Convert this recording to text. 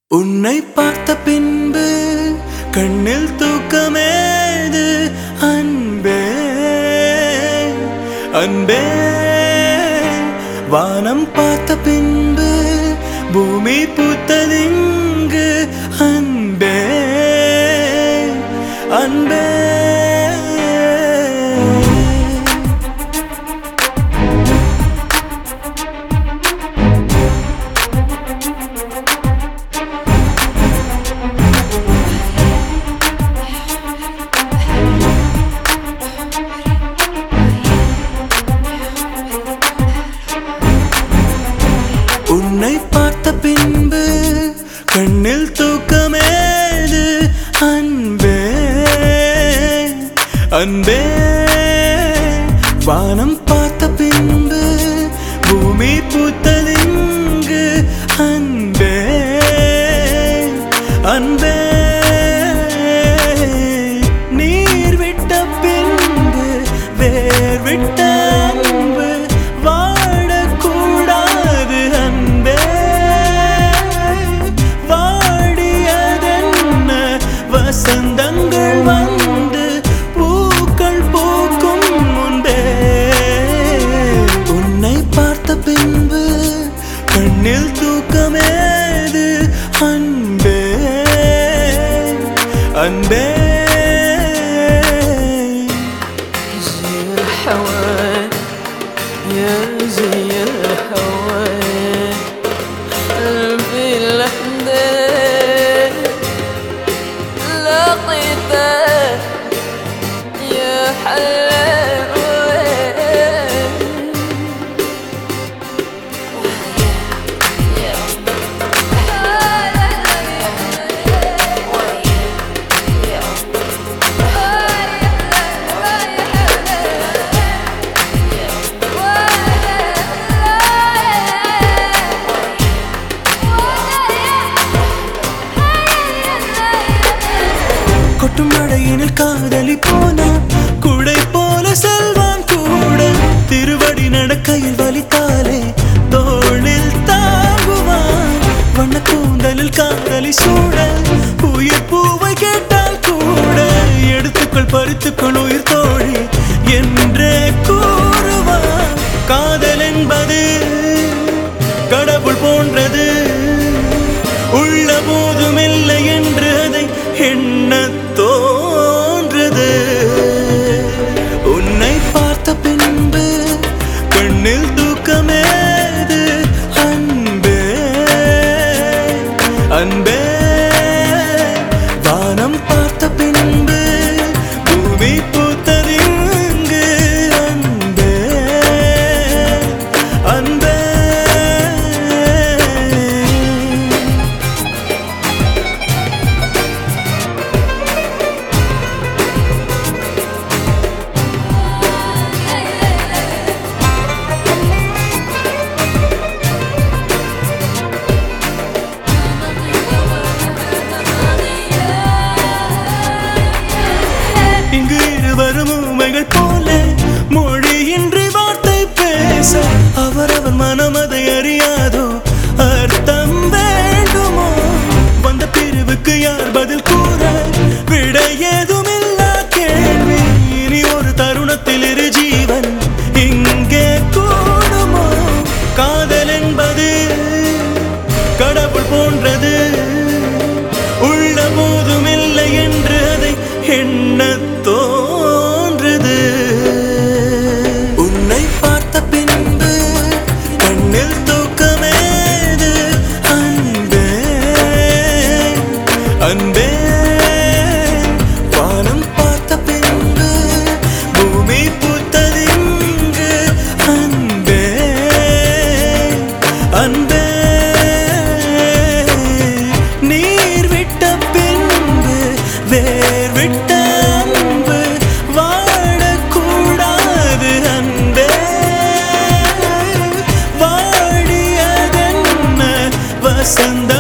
உன்னை பார்த்த பின்பு கண்ணில் தூக்கமேது அன்பே அன்பே வானம் பார்த்த பின்பு பூமி பூத்ததிங்கு அன்பே அன்பே உன்னை பார்த்த பின்பு கண்ணில் தூக்கமேது அன்பே அன்பே வானம் பார்த்த பின்பு பூமி பூத்ததிங்கு அன்பே அன்பே நீர் விட்ட பின்பு வேர் விட்ட அன்பு வாழக்கூடாது அன்பே வாடியதென்ன வசந்தங்கள் வந்து பூக்கள் பூக்கும் முன்பே உன்னை பார்த்த பின்பு கண்ணில் தூக்கமேது அன்பே அன்பே زي الهوى يا زي الهوى قلبي الأحداث لقيته يا حلاوة கொட்டும் மழையினில் காதலி போனா குடை போல செல்வான் கூட திருவடி நடக்கையில் வலித்தாலே தோளில் தாங்குவான் வண்ண கூந்தலில் காதலி சூட உயிர் பூவை கேட்டால் கூட எடுத்துக்கள் பறித்துக்கள் உயிர் தோழி என்றே கூறுவான் காதல் என்பது கடவுள் போன்றது உள்ள போதும் இல்லை என்று அதை எண்ண தோன்றது உன்னை பார்த்த பின்பு கண்ணில் தூக்கமேது அன்பே அன்பே வானம் பார்த்த பின்பு பூமி பூத்ததிங்கு அன்பே அன்பே இங்கு இருவரும் உமைகள் போல மொழியின்றி வார்த்தை பேச அவரவர் மனம் அதை அறியாதோ அர்த்தம் வேண்டுமோ வந்த பிரிவுக்கு யார் பதில் கூற விட ஏதுமில்லா கேள்வி இனி ஒரு தருணத்தில் இரு ஜீவன் இங்கே கூடுமோ காதல் என்பது கடவுள் போன்றது உள்ள போதும் இல்லை என்று அதை எண்ண தோன்றுது உன்னை பார்த்த பின்பு கண்ணில் தூக்கமேது அன்பே அன்பே வானம் பார்த்த பின்பு பூமி பூத்ததிங்கு அன்பே அன்பே நீர் விட்ட பின்பு வேர் விட்ட அன்பு வாழக்கூடாது அன்பே வாடியதென்ன வசந்த